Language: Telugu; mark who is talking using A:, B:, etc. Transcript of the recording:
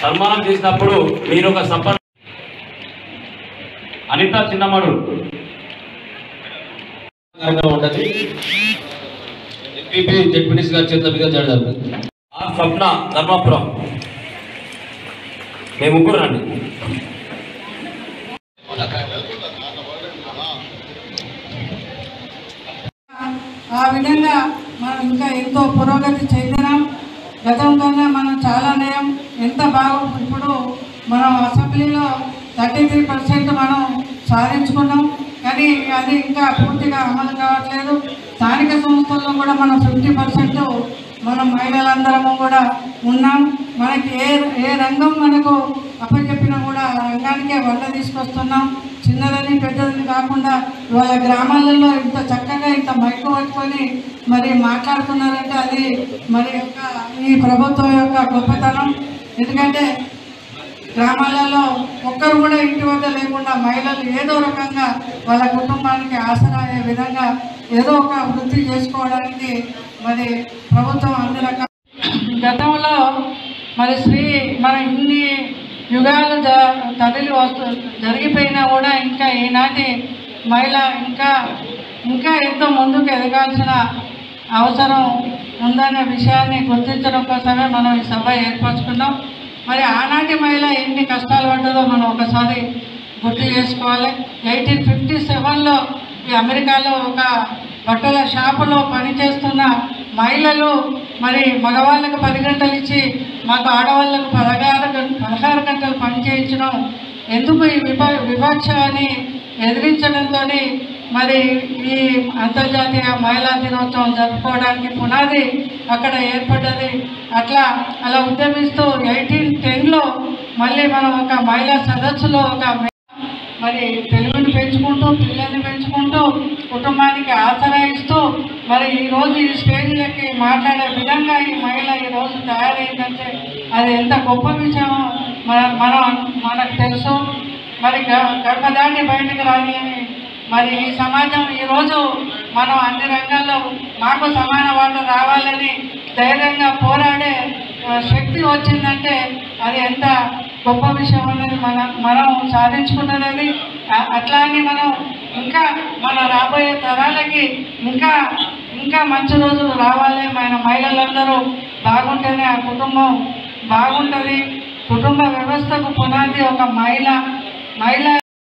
A: సన్మానం చేసినప్పుడు మీరు ఒక సంపన్న అనిత చిన్నమ్మడు
B: కార్యక్రమం ఉంటుంది ఎంపీపీ జడ్పీటీసీ గారి చేతుల మీద చేయడం జరుగుతుంది
A: ఆ స్వప్న ధర్మాపురం మేము ముగ్గురు రండి
C: ఆ విధంగా మనం ఇంకా ఎంతో పురోగతి చెందినాం గతం కన్నా మనం చాలా నయం ఎంత బాగా ఇప్పుడు మనం అసెంబ్లీలో థర్టీ త్రీ పర్సెంట్ మనం సాధించుకున్నాం కానీ అది ఇంకా పూర్తిగా అమలు కావట్లేదు స్థానిక సంస్థల్లో కూడా మనం ఫిఫ్టీ పర్సెంట్ మనం మహిళలందరము కూడా ఉన్నాం మనకి ఏ ఏ రంగం మనకు అప్పచెప్పినా కూడా ఆ రంగానికే వంట తీసుకొస్తున్నాం చిన్నదని పెద్దదని కాకుండా వాళ్ళ గ్రామాలలో ఇంత చక్కగా ఇంత మైకు పట్టుకొని మరి మాట్లాడుతున్నారంటే అది మరి యొక్క ఈ ప్రభుత్వం యొక్క గొప్పతనం ఎందుకంటే గ్రామాలలో ఒక్కరు కూడా ఇంటి వద్ద లేకుండా మహిళలు ఏదో రకంగా వాళ్ళ కుటుంబానికి ఆసరా అయ్యే విధంగా ఏదో ఒక వృత్తి చేసుకోవడానికి మరి ప్రభుత్వం అన్ని రకాల గతంలో మరి స్త్రీ మన ఇన్ని యుగాలు జ తరలి వస్తు జరిగిపోయినా కూడా ఇంకా ఈనాటి మహిళ ఇంకా ఇంకా ఎంతో ముందుకు ఎదగాల్సిన అవసరం ఉందనే విషయాన్ని గుర్తించడం కోసమే మనం ఈ సభ ఏర్పరచుకున్నాం మరి ఆనాటి మహిళ ఎన్ని కష్టాలు పడ్డదో మనం ఒకసారి గుర్తు చేసుకోవాలి ఎయిటీన్ ఫిఫ్టీ సెవెన్లో ఈ అమెరికాలో ఒక బట్టల షాపులో పనిచేస్తున్న మహిళలు మరి మగవాళ్ళకు పది గంటలు ఇచ్చి మాకు ఆడవాళ్ళకు పదహారు గంట పదహారు గంటలు పని చేయించడం ఎందుకు ఈ విభ వివక్ష అని ఎదిరించడంతో మరి ఈ అంతర్జాతీయ మహిళా దినోత్సవం జరుపుకోవడానికి పునాది అక్కడ ఏర్పడ్డది అట్లా అలా ఉద్యమిస్తూ ఎయిటీన్ టెన్లో మళ్ళీ మనం ఒక మహిళా సదస్సులో ఒక మరి తెలుగుని పెంచుకుంటూ పిల్లల్ని పెంచుకుంటూ కుటుంబానికి ఆసరా ఇస్తూ మరి ఈ రోజు ఈ స్టేజ్లకి మాట్లాడే విధంగా ఈ మహిళ ఈ రోజు తయారైందంటే అది ఎంత గొప్ప విషయం మన మనం మనకు తెలుసు మరి గ- గడప దాటి బయటకు రాని అని మరి ఈ సమాజం ఈరోజు మనం అన్ని రంగాల్లో మాకు సమాన వాట రావాలని ధైర్యంగా పోరాడే ఆ, శక్తి వచ్చిందంటే అది ఎంత గొప్ప విషయం అనేది మన మనం సాధించుకున్నది అ- అట్లా అని మనం ఇంకా మన రాబోయే తరాలకి ఇంకా ఇంకా మంచి రోజులు రావాలి మన మహిళలందరూ బాగుంటేనే ఆ కుటుంబం బాగుంటుంది కుటుంబ వ్యవస్థకు పునాది ఒక మహిళ మహిళ